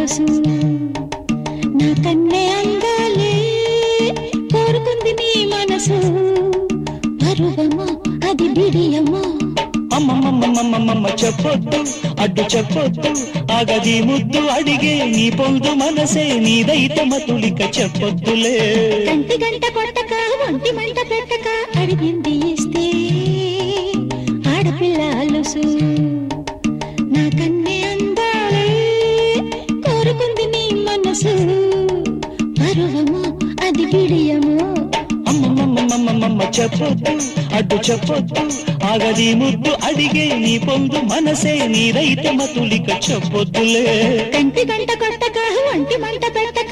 అలుసు నా కన్నే అందాలే కోరుకుంది నీ మనసు పరువమా అది బిడియమా అమ్మమ్మమ్మమ్మమ్మమ్మ చెప్పొద్దు అడ్డు చెప్పొద్దు ఆగది ముద్దు అడిగే నీ పొందు మనసే నీదైతే మతులిక చెప్పొద్దులే కంటి గంట కొట్టక ఒంటి మంట పెట్టక అడిగింది ఇస్తే ఆడపిల్ల అలుసు నా కన్నే అందాలే కోరుకుంది నీ మనసు పరువమా అది బిడియమో అమ్మమ్మమ్మమ్మమ్మమ్మ చెప్పొద్దు అడ్డు చెప్పొద్దు ఆగది ముద్దు అడిగే నీ పొందు మనసే నీదైతే మతులిక చెప్పొద్దులే కంటి గంట కొట్టక ఒంటి మంట పెట్టక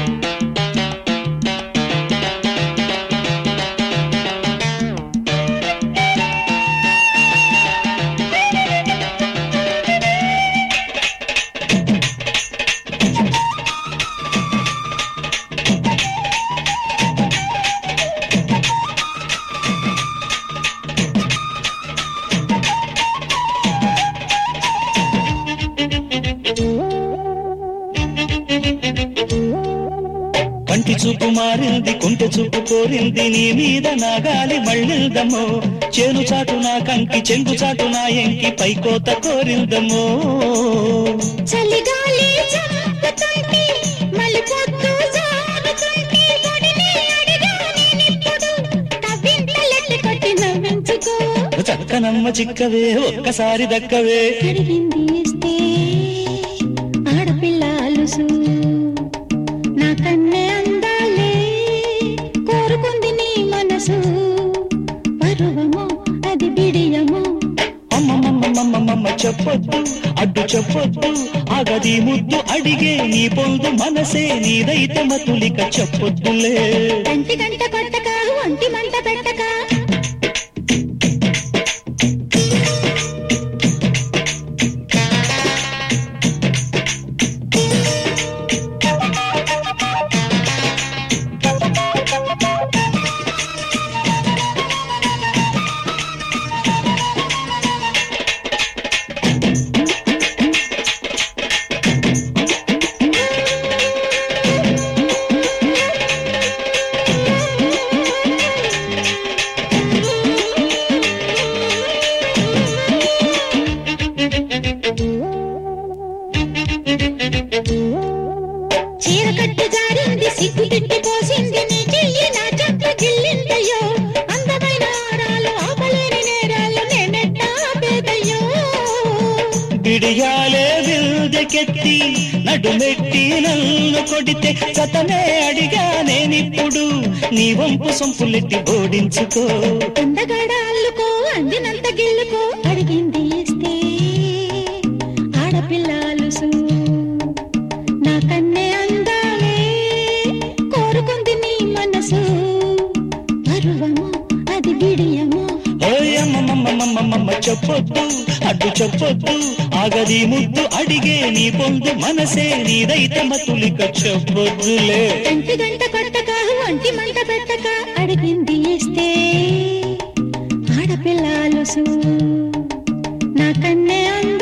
కంటి చూపు మారింది కుంటె చూపు కోరింది నీ మీద నా గాలి మళ్ళిందమ్మో చేను చాటు నా కంకి చెంగు చాటు నా ఎంకి పైకోత కోరిందమ్మో చలిగాలి చంపుతుంటే మలిపొద్దు జారుతుంటే ఒడిని అడిగా నేనిప్పుడు కవ్వింతలెట్టి కొట్టి నవ్వించుకో చక్కనమ్మ చిక్కవే ఒక్కసారి దక్కవే అడిగింది ఇస్తే ఆడపిల్ల అలుసు నా కన్నే అందాలే కోరుకుంది నీ మనసు పరువమో అది బిడియమో అమ్మమ్మమ్మమ్మమ్మమ్మ చెప్పొద్దు అడ్డు చెప్పొద్దు ఆగది ముద్దు అడిగే నీ పొందు మనసే నీదైతే మతులిక చెప్పొద్దులే కంటి గంట కొట్టక ఒంటి మంట పెట్టక చీర కట్టు జారింది సిగ్గు తిట్టి పోసింది నీ చెయ్యి నా చెట్ల గిల్లిందయ్యో అందమైన ఆడాలు ఆపలేని నేరాలు నేనెట్టా పేదయ్యో బిడియాలే విల్దెకెత్తి నడుమెట్టి నన్ను కొడితే సతనే అడిగా నేనిప్పుడు నీ వంపు సొంపులెట్టి ఓడించుకో అందగాడ అల్లుకో అందినంత గిల్లుకో అడిగింది ఇస్తే ఆడపిల్ల అలుసు నా కన్నే అందాలే కోరుకుంది నీ మనసు పరువమో అది బిడియమో ఓయమ్మమ్మమ్మమ్మమ్మ చెప్పొద్దు అడ్డు చెప్పొద్దు ఆగది ముద్దు అడిగే నీ పొందు మనసే నీదైతే మతులిక చెప్పొద్దులే కంటి గంట కొట్టక ఒంటి మంట పెట్టక అడిగింది ఇస్తే ఆడపిల్ల అలుసు నా కన్నే అంద